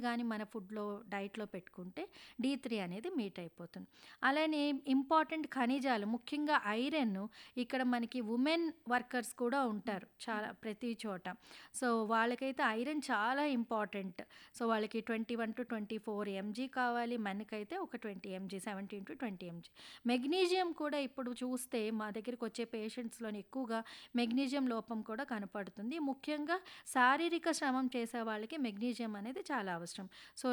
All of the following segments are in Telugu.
గానీ మన ఫుడ్‌లో, డైట్‌లో పెట్టుకుంటే డి త్రీ అనేది మీట్ అయిపోతుంది. అలానే ఇంపార్టెంట్ ఖనిజాలు ముఖ్యంగా ఐరన్ ఇక్కడ మనకి వుమెన్ వర్కర్స్ కూడా ఉంటారు. చాలా ప్రతి చోట. సో, వాళ్ళకైతే ఐరన్ చాలా ఇంపార్టెంట్. సో, వాళ్ళకి 21-24 ఎంజీ కావాలి. మెన్‌కైతే ఒక 20 ఎంజీ 17-20 ఎంజీ. మెగ్నీషియం కూడా ఇప్పుడు చూస్తే మా దగ్గరికొచ్చే పేషెంట్స్‌లోని ఎక్కువగా మెగ్నీషియం లోపం కూడా కనపడుతుంది. ముఖ్యంగా శారీరక శ్రమం చేసే వాళ్ళకి మెగ్నీషియం అనేది చాలా అవసరం. సో,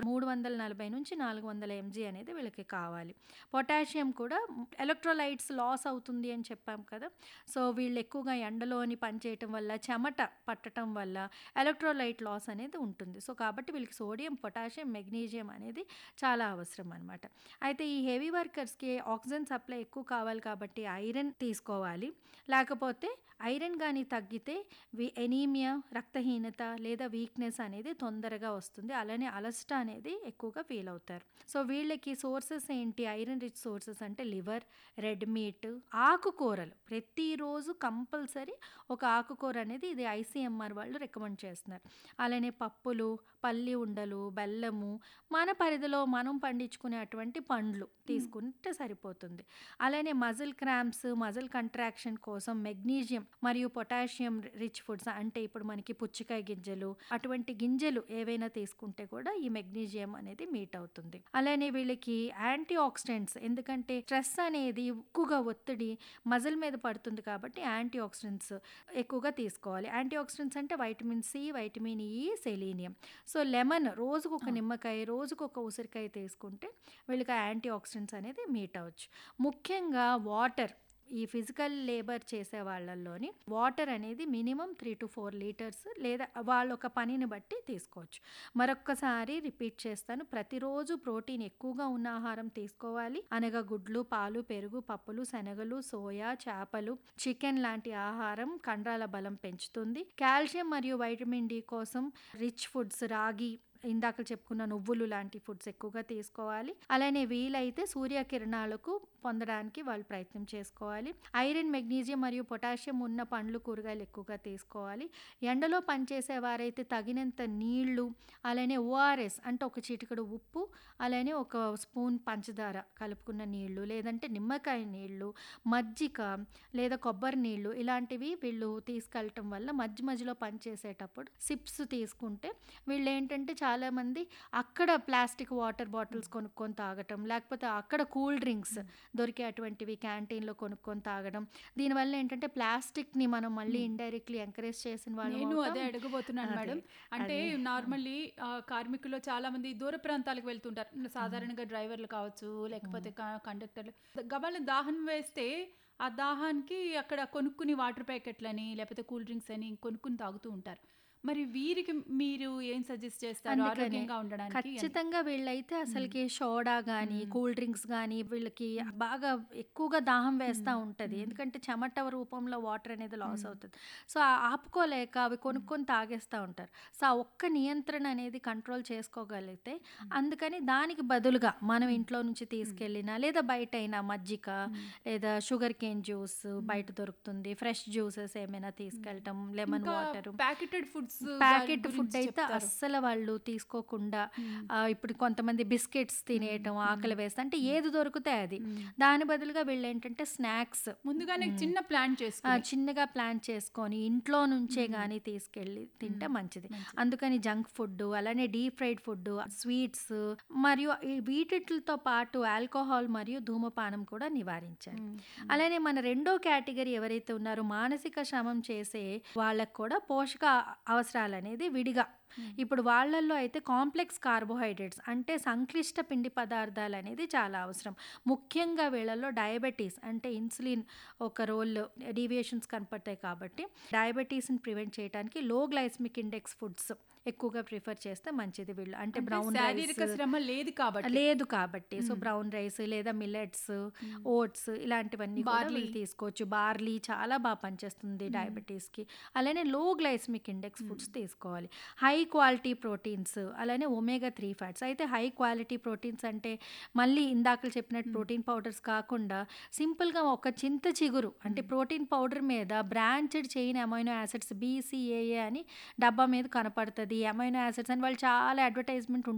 340-400 ఎంజీ అనేది వీళ్ళకి కావాలి. పొటాషియం కూడా ఎలక్ట్రోలైట్స్ లాస్ అవుతుంది అని చెప్పాం కదా! సో, వీళ్ళు ఎక్కువగా ఎండలోని పని చేయటం వల్ల, చెమట పట్టటం వల్ల ఎలక్ట్రోలైట్ లాస్ అనేది ఉంటుంది. సో, కాబట్టి వీళ్ళకి సోడియం, పొటాషియం, మెగ్నీషియం అనేది చాలా అవసరం అనమాట. అయితే ఈ హెవీ వర్కర్స్‌కి ఆక్సిజన్ సప్లై ఎక్కువ కావాలి కాబట్టి ఐరన్ తీసుకోవాలి. లేకపోతే ఐరన్ గాని తగ్గితే వి ఎనీమియా, రక్తహీనత లేదా వీక్‌నెస్ అనేది తొందరగా వస్తుంది. అలానే అలసట అనేది ఎక్కువగా ఫీల్ అవుతారు. సో, వీళ్ళకి సోర్సెస్ ఏంటి? ఐరన్ రిచ్ సోర్సెస్ అంటే లివర్, రెడ్ మీట్, ఆకుకూరలు ప్రతిరోజు కంపల్సరీ ఒక ఆకుకూర అనేది ఇది ఐసీఎంఆర్ వాళ్ళు రికమెండ్ చేస్తున్నారు. అలానే పప్పులు, పల్లి ఉండలు, బెల్లము, మన పరిధిలో మనం పండించుకునే అటువంటి పండ్లు తీసుకుంటే సరిపోతుంది. అలానే మజిల్ క్రాంప్స్, మజిల్ కంట్రాక్షన్ కోసం మెగ్నీషియం మరియు పొటాషియం రిచ్ ఫుడ్స్ అంటే ఇప్పుడు మనకి పుచ్చకాయ గింజలు, అటువంటి గింజలు ఏవైనా తీసుకుంటే కూడా ఈ మెగ్నీషియం అనేది మీట్ అవుతుంది. అలానే వీళ్ళకి యాంటీ ఆక్సిడెంట్స్ ఎందుకంటే స్ట్రెస్ అనేది ఎక్కువగా ఒత్తిడి మజిల్ మీద పడుతుంది కాబట్టి యాంటీ ఆక్సిడెంట్స్ ఎక్కువగా తీసుకోవాలి. యాంటీ ఆక్సిడెంట్స్ అంటే vitamin C, vitamin E, selenium. So, lemon రోజుకొక ఆ! నిమ్మకాయ, రోజుకొక ఉసిరికాయ తీసుకుంటే వీళ్ళకి ఆ యాంటీ ఆక్సిడెంట్స్ అనేది మీట్ అవ్వచ్చు. ముఖ్యంగా వాటర్ ఈ ఫిజికల్ లేబర్ చేసే వాళ్ళలోని వాటర్ అనేది మినిమమ్ 3-4 లీటర్స్ లేదా వాళ్ళొక పనిని బట్టి తీసుకోవచ్చు. మరొక్కసారి రిపీట్ చేస్తాను. ప్రతిరోజు ప్రోటీన్ ఎక్కువగా ఉన్న ఆహారం తీసుకోవాలి. అనగా గుడ్లు, పాలు, పెరుగు, పప్పులు, శనగలు, సోయా, చేపలు, చికెన్ లాంటి ఆహారం కండరాల బలం పెంచుతుంది. కాల్షియం మరియు వైటమిన్ డి కోసం రిచ్ ఫుడ్స్ రాగి, ఇందాక చెప్పుకున్న నువ్వులు లాంటి ఫుడ్స్ ఎక్కువగా తీసుకోవాలి. అలానే వీలైతే సూర్యకిరణాలకు పొందడానికి వాళ్ళు ప్రయత్నం చేసుకోవాలి. ఐరన్, మెగ్నీషియం మరియు పొటాషియం ఉన్న పండ్లు, కూరగాయలు ఎక్కువగా తీసుకోవాలి. ఎండలో పనిచేసే వారైతే తగినంత నీళ్లు, అలానే ఓఆర్ఎస్ అంటే ఒక చిటికెడు ఉప్పు, అలానే ఒక స్పూన్ పంచదార కలుపుకున్న నీళ్లు, లేదంటే నిమ్మకాయ నీళ్లు, మజ్జిక లేదా కొబ్బరి నీళ్లు ఇలాంటివి వీళ్ళు తీసుకెళ్ళటం వల్ల మధ్య మధ్యలో పనిచేసేటప్పుడు సిప్స్ తీసుకుంటే వీళ్ళేంటంటే చాలామంది అక్కడ ప్లాస్టిక్ వాటర్ బాటిల్స్ కొనుక్కొని తాగటం, లేకపోతే అక్కడ కూల్ డ్రింక్స్ దొరికే అటువంటివి క్యాంటీన్‌లో కొనుక్కొని తాగడం. దీనివల్ల ఏంటంటే ప్లాస్టిక్‌ని మనం మళ్ళీ హ్మ్. ఇండైరెక్ట్‌లీ ఎంకరేజ్ చేసిన వాళ్ళం నేను అవుతాం. అదే అడగబోతున్నాను అదే. మేడం. అంటే అదే. నార్మల్లీ ఆహ్, కార్మికుల్లో చాలామంది దూర ప్రాంతాలకు వెళ్తుంటారు. సాధారణంగా డ్రైవర్లు కావచ్చు, లేకపోతే క కండక్టర్లు. గబాల్న దాహం వేస్తే ఆ దాహానికి అక్కడ కొనుక్కుని వాటర్ ప్యాకెట్లని, లేకపోతే కూల్ డ్రింక్స్ అని కొనుక్కొని తాగుతూ ఉంటారు. మరి వీరికి మీరు ఏం సజెస్ట్ చేస్తారు అందుకనే ఆరోగ్యంగా ఉండడానికి అని? ఖచ్చితంగా వీళ్ళైతే హ్మ్. అసలకి సోడా గానీ, హ్మ్. కూల్ డ్రింక్స్ గానీ వీళ్ళకి హ్మ్. బాగా ఎక్కువగా దాహం వేస్తా హ్మ్. ఉంటది. హ్మ్. ఎందుకంటే చెమట రూపంలో వాటర్ అనేది లాస్ హ్మ్. అవుతది. సో, ఆపుకోలేక అవి హ్మ్. కొనుక్కొని తాగేస్తా ఉంటారు. సో, ఆ ఒక్క నియంత్రణ అనేది కంట్రోల్ చేసుకోగలిగితే హ్మ్. అందుకని దానికి బదులుగా మనం హ్మ్. ఇంట్లో నుంచి హ్మ్. తీసుకెళ్ళినా లేదా బయటైనా మజ్జిక హ్మ్. లేదా షుగర్ కేన్ జ్యూస్ హ్మ్. బయట దొరుకుతుంది. ఫ్రెష్ జ్యూసెస్ ఏమైనా హ్మ్. తీసుకెళ్ళటం, లెమన్ ఇంకా వాటరు. ప్యాకెటెడ్ ఫుడ్స్ దాని ప్యాకెట్ ఫుడ్ గురించి అయితే చెప్తారు. అస్సలు వాళ్ళు తీసుకోకుండా హ్మ్. ఆహ్, ఇప్పుడు కొంతమంది బిస్కెట్స్ హ్మ్. తినేయటం, ఆకలి హ్మ్. వేస్తే అంటే హ్మ్. ఏది దొరికితే అది. హ్మ్. దాని బదులుగా వీళ్ళేంటంటే స్నాక్స్ ముందుగానే హ్మ్. చిన్న ప్లాన్ ఆ! చేసుకొని. చిన్నగా ప్లాన్ చేసుకొని ఇంట్లో నుంచే హ్మ్. గానీ తీసుకెళ్ళి తింటే హ్మ్. మంచిది. మంచిది. అందుకని జంక్ ఫుడ్డు, అలానే డీప్ ఫ్రైడ్ ఫుడ్డు, స్వీట్స్ మరియు ఈ వీటిట్లితో పాటు ఆల్కహాల్ మరియు ధూమపానం కూడా నివారించాలి. హ్మ్. హ్మ్. అలానే మన రెండో కేటగరీ ఎవరైతే ఉన్నారో మానసిక శ్రమం చేసే వాళ్ళకి కూడా పోషక అవసరాలనేది విడిగా హ్మ్. ఇప్పుడు వాళ్ళల్లో అయితే కాంప్లెక్స్ కార్బోహైడ్రేట్స్ అంటే సంక్లిష్ట పిండి పదార్థాలనేది చాలా అవసరం. ముఖ్యంగా వీళ్ళలో డయాబెటీస్ అంటే ఇన్సులిన్ ఒక రోల్ డీవియేషన్స్ కనపడతాయి కాబట్టి డయాబెటీస్‌ని ప్రివెంట్ చేయటానికి లో గ్లైసెమిక్ ఇండెక్స్ ఫుడ్స్ ఎక్కువగా ప్రిఫర్ చేస్తే మంచిది వీళ్ళు. అంటే అంటే బ్రౌన్ శారీరక రైస్ శ్రమ లేదు కాబట్టి. లేదు కాబట్టి. సో, హ్మ్. బ్రౌన్ రైస్ లేదా మిల్లెట్స్, హ్మ్. ఓట్స్ ఇలాంటివన్నీ కూడా బార్లీ. వీళ్ళు తీసుకోవచ్చు. బార్లీ చాలా బా పనిచేస్తుంది హ్మ్. డయాబెటీస్‌కి. అలానే లో గ్లైసెమిక్ ఇండెక్స్ హ్మ్. ఫుడ్స్ తీసుకోవాలి. హై క్వాలిటీ ప్రోటీన్స్ అలానే ఒమేగా 3 ఫ్యాట్స్. అయితే హై క్వాలిటీ ప్రోటీన్స్ అంటే మళ్ళీ ఇందాకల చెప్పినట్టు హ్మ్. ప్రోటీన్ పౌడర్స్ కాకుండా సింపుల్‌గా ఒక చింత చిగురు అంటే హ్మ్. ప్రోటీన్ పౌడర్ మీద branched chain amino acids BCAA అని డబ్బా మీద కనపడతది. అమైనో యాసిడ్స్ అని వాళ్ళు చాలా అడ్వర్టైజ్‌మెంట్